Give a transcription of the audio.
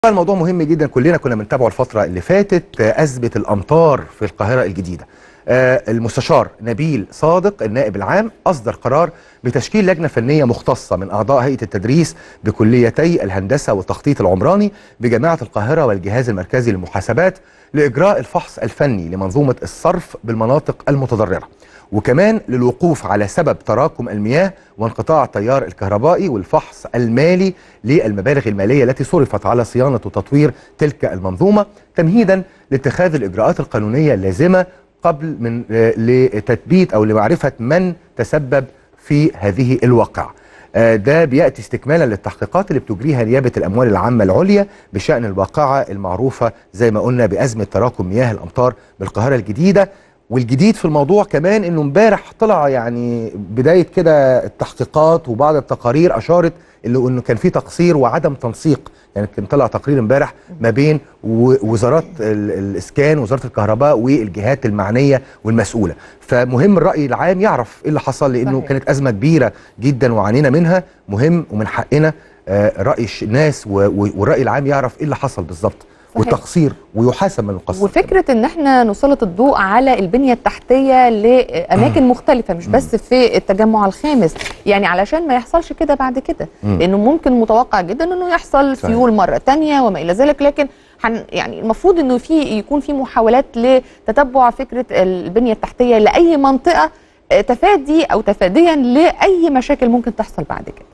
الموضوع مهم جدا كلنا كنا بنتابعه الفترة اللي فاتت آه، أزمة الأمطار في القاهرة الجديدة آه، المستشار نبيل صادق النائب العام أصدر قرار بتشكيل لجنة فنية مختصة من أعضاء هيئة التدريس بكليتي الهندسة والتخطيط العمراني بجامعة القاهرة والجهاز المركزي للمحاسبات لإجراء الفحص الفني لمنظومة الصرف بالمناطق المتضررة وكمان للوقوف على سبب تراكم المياه وانقطاع التيار الكهربائي والفحص المالي للمبالغ المالية التي صرفت على صيانة وتطوير تلك المنظومة تمهيدا لاتخاذ الإجراءات القانونية اللازمة قبل من آه، لتثبيت أو لمعرفة من تسبب في هذه الواقعة آه، ده بيأتي استكمالا للتحقيقات اللي بتجريها نيابة الأموال العامة العليا بشأن الواقعة المعروفة زي ما قلنا بأزمة تراكم مياه الأمطار بالقاهرة الجديدة والجديد في الموضوع كمان انه امبارح طلع يعني بدايه كده التحقيقات وبعض التقارير اشارت اللي انه كان في تقصير وعدم تنسيق يعني كان طلع تقرير امبارح ما بين و- وزارات ال- الاسكان وزاره الكهرباء والجهات المعنيه والمسؤوله فمهم الراي العام يعرف ايه اللي حصل لانه صحيح. كانت ازمه كبيره جدا وعانينا منها مهم ومن حقنا آه، راي الش- الناس و- و- والراي العام يعرف ايه اللي حصل بالظبط صحيح. والتقصير ويحاسب من القصر وفكره ان احنا نسلط الضوء على البنيه التحتيه لاماكن مختلفه مش بس في التجمع الخامس يعني علشان ما يحصلش كده بعد كده مم. لانه ممكن متوقع جدا انه يحصل صحيح. سيول مره تانية وما الى ذلك لكن حن يعني المفروض انه في يكون في محاولات لتتبع فكره البنيه التحتيه لاي منطقه آه، تفادي او تفاديا لاي مشاكل ممكن تحصل بعد كده